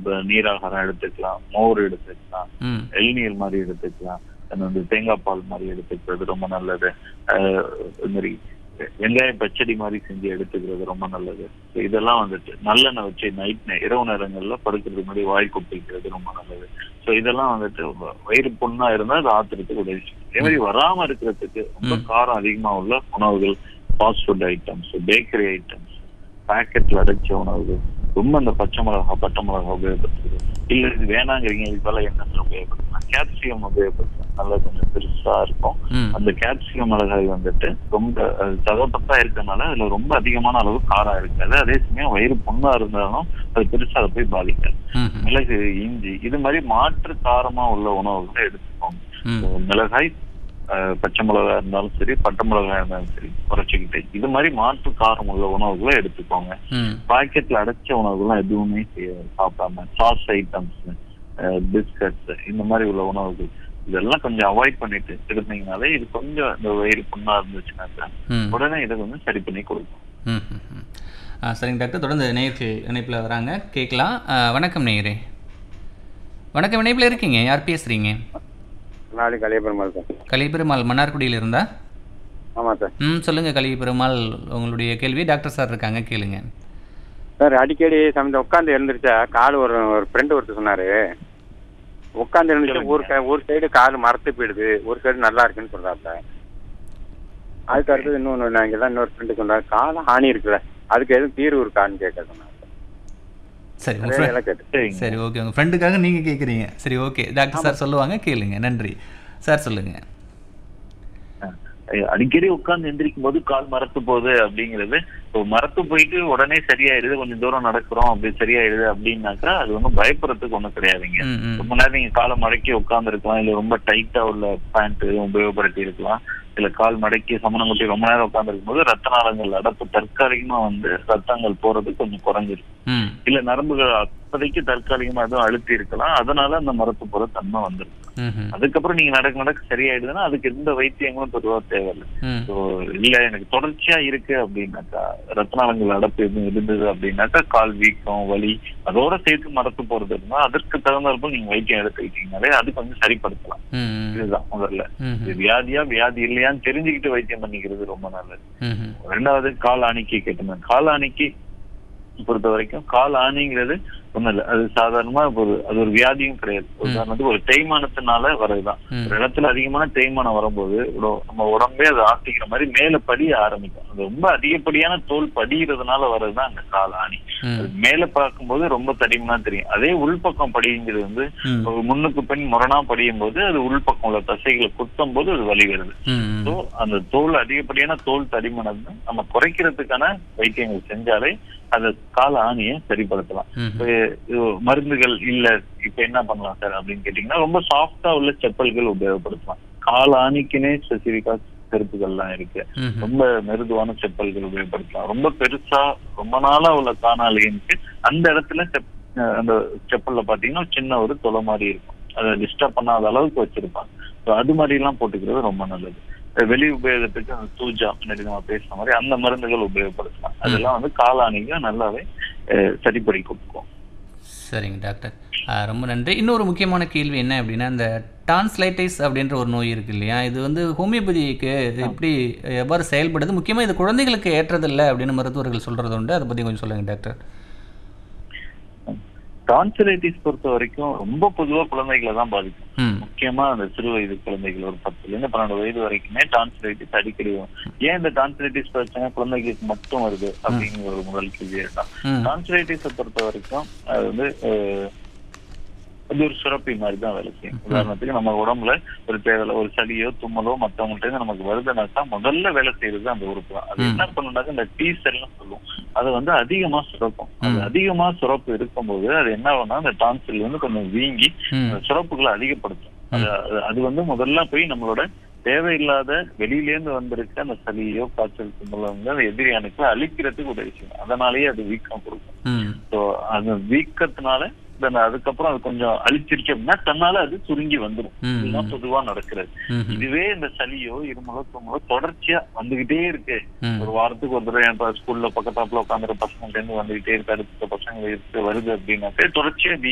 இப்ப நீராகாரம் எடுத்துக்கலாம் மோர் எடுத்துக்கலாம் ம் இளநீர் மாதிரி எடுத்துக்கலாம் அது வந்து தேங்காய் பால் மாதிரி எடுத்துக்கிறது ரொம்ப நல்லது ஆஹ் இது மாதிரி வெங்காய பச்சடி மாதிரி செஞ்சு எடுத்துக்கிறது ரொம்ப நல்லது So இதெல்லாம் வந்துட்டு நல்லெண்ணெய் வச்சு நைட் இரவு நேரங்கள்ல படுக்கிறதுக்கு முன்னாடி வாய் கொப்பிக்கிறது ரொம்ப நல்லது ஸோ இதெல்லாம் வந்துட்டு வ- வயிறு புண்ணா இருந்தா அது ஆத்துறதுக்கு உதவி செய்யும் அதே மாதிரி வராம இருக்கிறதுக்கு ரொம்ப ம். காரம் அதிகமா உள்ள உணவுகள் fast food items bakery items பாக்கெட்ல அடைச்ச உணவுகள் ரொம்ப அந்த பச்சை மிளகா பட்டை மிளகா உபயோகப்படுத்துறது இல்ல இது வேணாங்கிறீங்க இதுக்கு பதிலா எண்ணெய் உபயோகப்படுத்தலாம் கேப்சிகம் உபயோகப்படுத்தலாம் நல்லா கொஞ்சம் பெருசா இருக்கும் ம் அந்த கேப்சிகம் மிளகாய் வந்துட்டு ரொம்ப அது சதப்பத்தா இருக்கறனால அதுல ரொம்ப அதிகமான அளவு காரம் இருக்காது அதே சமயம் வயிறு புண்ணா இருந்தாலும் அது பெருசா அதை போய் பாதிக்காது ம் மிளகு இஞ்சி இது மாதிரி மாற்று காரமா உள்ள உணவுகளை எடுத்துக்கோங்க ம் So, மிளகாய் அஹ், பச்சை மிளகாய் இருந்தாலும் சரி பட்டை மிளகாய் இருந்தாலும் சரி குறைச்சிக்கிட்டு இது மாதிரி மாற்று காரம் உள்ள உணவுகளை எடுத்துக்கோங்க ம் பாக்கெட்ல அடைச்ச உணவுகள்லாம் எதுவுமே செய்ய- சாப்பிடாம சாஸ் ஐட்டம்ஸ் பிஸ்கட்ஸ் இந்த மாதிரி உள்ள உணவுகள் இதெல்லாம் கொஞ்சம் அவாய்ட் பண்ணிட்டு இருந்தீங்கனாலே இது கொஞ்சம் இந்த வயிறு புண்ணா இருந்துச்சுனாக்கா ம் உடனே இதை கொஞ்சம் சரி பண்ணி கொடுக்கும் ம் ம், ம். ஆ சரிங்க டாக்டர் தொடர்ந்து நேயர்கள் இணைப்பில் வராங்க கேட்கலாம் ஆ, வணக்கம் நேயரே வணக்கம் இணைப்பில் இருக்கீங்க யார் பேசுகிறீங்க நாளைக்கு கலியபெருமாள் சார் கலிபெருமாள் மன்னார்குடியில் இருந்தா ஆமாம் சார் ம் சொல்லுங்கள் கலிபெருமாள் உங்களுடைய கேள்வி டாக்டர் சார் இருக்காங்க கேளுங்க சார் அடிக்கடி சமயத்தில் உட்காந்து எழுந்திரிச்சா கால் ஒரு ஒரு ஃப்ரெண்டு ஒருத்தர் சொன்னார் உட்காந்து எழுந்திரிச்சா ஒரு க- ஒரு சைடு கால் மரத்து போயிடுது ஒரு சைடு நல்லா இருக்குன்னு சொல்கிறாப்ல அதுக்கு அடுத்தது இன்னொன்று நான் இங்கே தான் இன்னொரு ஃப்ரெண்டு சொன்னார் காலம் ஆணி இருக்குல்ல அதுக்கு எதுவும் தீர்வு இருக்கான்னு கேட்க சொன்னார் சரி உங்கள் அதே ஃப்ரெண்ட் எல்லாம் கேட்டு சரிங்க சரி ஓகே உங்கள் ஃப்ரெண்டுக்காக நீங்கள் கேட்குறீங்க சரி ஓகே டாக்டர் சார் சொல்லுவாங்க கேளுங்க நன்றி சார் சொல்லுங்கள் அஹ் அடிக்கடி உட்கார்ந்து எந்திரிக்கும் போது கால் மரத்து போகுது அப்படிங்கிறது இப்போ மரத்து போயிட்டு உடனே சரியாயிடுது கொஞ்சம் தூரம் நடக்கிறோம் அப்படி சரியாயிடுது அப்படின்னாக்கா அது ஒன்றும் பயப்படுறதுக்கு ஒன்றும் கிடையாதுங்க ம் ம் ரொம்ப நேரம் நீங்க காலை மடக்கி உட்கார்ந்து இருக்கலாம் இல்ல ரொம்ப டைட்டா உள்ள பேண்ட் உபயோகப்படுத்தி இருக்கலாம் இல்ல கால் மடக்கி சமணம் கொட்டி ரொம்ப நேரம் உட்கார்ந்து இருக்கும்போது ரத்த நாளங்கள் அடப்பு தற்காலிகமா வந்து ரத்தங்கள் போறது கொஞ்சம் குறைஞ்சிருக்கு ம் இல்ல நரம்புகள் அப்போதைக்கு தற்காலிகமா எதுவும் அழுத்தி இருக்கலாம் அதனால அந்த மரத்து போற தன்மை வந்துருக்கு ம் ம் அதுக்கப்புறம் நீங்க நடக்க நடக்க சரியாயிடுதுன்னா அதுக்கு எந்த வைத்தியங்களும் பொதுவா தேவையில்லை ம் ஸோ இல்ல எனக்கு தொடர்ச்சியா இருக்கு அப்படின்னாக்கா ரத்த நாளங்கள் அடப்பு எதுவும் இருந்தது அப்படின்னாக்கா கால் வீக்கம் வலி அதோட சேர்த்து மரத்து போறது இருந்தா அதற்கு தகுந்தாற்போல் நீங்க வைத்தியம் எடுத்துக்கிட்டீங்கனாலே அது கொஞ்சம் சரிப்படுத்தலாம் ம் ம் இதுதான் முதல்ல ம் இது வியாதியா வியாதி இல்லையான்னு தெரிஞ்சுக்கிட்டு வைத்தியம் பண்ணிக்கிறது ரொம்ப நல்லது ம் ம் ரெண்டாவது கால் ஆணிக்கு கேட்டிருந்தேன் கால் ஆணிக்கு பொறுத்த வரைக்கும் கால் ஆணிங்கிறது ஒண்ணும் இல்ல அது சாதாரணமா இப்ப ஒரு அது ஒரு வியாதியும் கிடையாது உதாரணத்துக்கு ஒரு தேய்மானத்தினால வர்றதுதான் ம். ஒரு இடத்துல அதிகமான தேய்மானம் வரும்போது உட- நம்ம உடம்பே அதை ஆட்டிக்கிற மாதிரி மேல படிய ஆரம்பிக்கும் அது ரொம்ப அதிகப்படியான தோல் படிகிறதுனால வர்றதுதான் அந்த கால் ஆணி அது ம் மேல பார்க்கும்போது ரொம்ப தடிமனா தெரியும் அதே உள்பக்கம் படிங்கிறது வந்து ம் ஒரு முன்னுக்கு பின் முரணா படியும் போது அது உள்பக்கம் உள்ள தசைகளை குத்தும் போது அது வலி வருது ம் ஸோ அந்த தோல் அதிகப்படியான தோல் தடிமனம் நம்ம குறைக்கிறதுக்கான வைத்தியங்கள் செஞ்சாலே அந்த கால ஆணியை சரிப்படுத்தலாம் ம் இப்ப இது மருந்துகள் இல்ல இப்ப என்ன பண்ணலாம் சார் அப்படின்னு கேட்டீங்கன்னா ரொம்ப சாஃப்டா உள்ள செப்பல்கள் உபயோகப்படுத்தலாம் கால ஆணிக்குனே ஸ்பெசிபிக்கா செருப்புகள்லாம் இருக்கு ம் ரொம்ப மிருதுவான செப்பல்கள் உபயோகப்படுத்தலாம் ரொம்ப பெருசா ரொம்ப நாளா உள்ள காணாளிக்கு அந்த இடத்துல செப் அஹ் அந்த செப்பல்ல பாத்தீங்கன்னா சின்ன ஒரு தொலை மாதிரி இருக்கும் அதை டிஸ்டர்ப் பண்ணாத அளவுக்கு வச்சிருப்பாங்க ஸோ அது மாதிரி எல்லாம் போட்டுக்கிறது ரொம்ப நல்லது அஹ் வெளி உபயோகத்துக்கு அந்த தூஜா முன்னாடி நம்ம பேசுன மாதிரி அந்த மருந்துகள் உபயோகப்படுத்தலாம் அதெல்லாம் வந்து காலாணிங்க நல்லாவே அஹ் சரிப்படி கொடுக்கும் சரிங்க டாக்டர் ஆ, ரொம்ப நன்றி இன்னொரு முக்கியமான கேள்வி என்ன அப்படின்னா இந்த டான்ஸ்லைட்டிஸ் அப்படின்ற ஒரு நோய் இருக்கு இல்லையா இது வந்து ஹோமியோபதிக்கு இது எப்படி எவ்வாறு செயல்படுது முக்கியமாக இது குழந்தைகளுக்கு ஏற்றதில்லை அப்படின்னு மருத்துவர்கள் சொல்கிறது உண்டு அதை பற்றி கொஞ்சம் சொல்லுங்கள் டாக்டர் டான்சிலைட்டிஸ் பொறுத்த வரைக்கும் ரொம்ப பொதுவா குழந்தைகளை தான் பாதிக்கும் ம் முக்கியமா அந்த சிறு வயது குழந்தைகள் ஒரு பத்துல இருந்து பன்னெண்டு வயது வரைக்குமே டான்சிலைட்டிஸ் அடிக்கடி வரும் ஏன் இந்த டான்சிலைட்டிஸ் பிரச்சனை குழந்தைகளுக்கு மட்டும் வருது அப்படிங்கிற ஒரு முதல் கேள்வி தான் ம் டான்சிலைட்டிஸை பொறுத்த வரைக்கும் அது வந்து அஹ், அது ஒரு சுரப்பி மாதிரி தான் வேலை செய்யும் உதாரணத்துக்கு நம்ம உடம்புல ஒரு தேவையில்ல ஒரு சளியோ தும்மலோ மத்தவங்கள்ட்ட இருந்து நமக்கு வருதுனாக்கா முதல்ல வேலை செய்யறது அந்த உறுப்பு தான் அது ம். என்ன பண்ணுனாக்கா இந்த டீ செல்னு சொல்லுவோம் அது வந்து அதிகமா சுரக்கும் அது ம். அதிகமா சுரப்பு இருக்கும்போது அது என்ன ஆகும்னா அந்த டான்சில் வந்து கொஞ்சம் வீங்கி ம் அந்த சுரப்புகளை அதிகப்படுத்தும் அது அது- அது வந்து முதல்ல போய் நம்மளோட தேவையில்லாத வெளியிலேருந்து வந்திருக்க அந்த சளியோ காய்ச்சல் தும்மலோ வந்து அந்த எதிரி அணுக்களை அழிக்கிறதுக்கு உதவி செய்யும் அதனாலேயே அது வீக்கம் கொடுக்கும் ம் ஸோ அந்த வீக்கத்தினால then அதுக்கப்புறம் அது கொஞ்சம் அழிச்சிருச்சு அப்படின்னா தன்னால அது சுருங்கி வந்துடும் ம். இதுதான் பொதுவா நடக்கிறது ம் இதுவே இந்த சளியோ இருமலோ தும்மலோ தொடர்ச்சியா வந்துகிட்டே இருக்கு ம் ஒரு வாரத்துக்கு ஒரு தடவை என் ஸ்கூல்ல பக்கத்தாப்புல உட்காந்துற பசங்க இருந்து வந்துகிட்டே இருக்கு அடுத்த பசங்க இருக்கு வருது அப்படின்னாக்கா தொடர்ச்சியா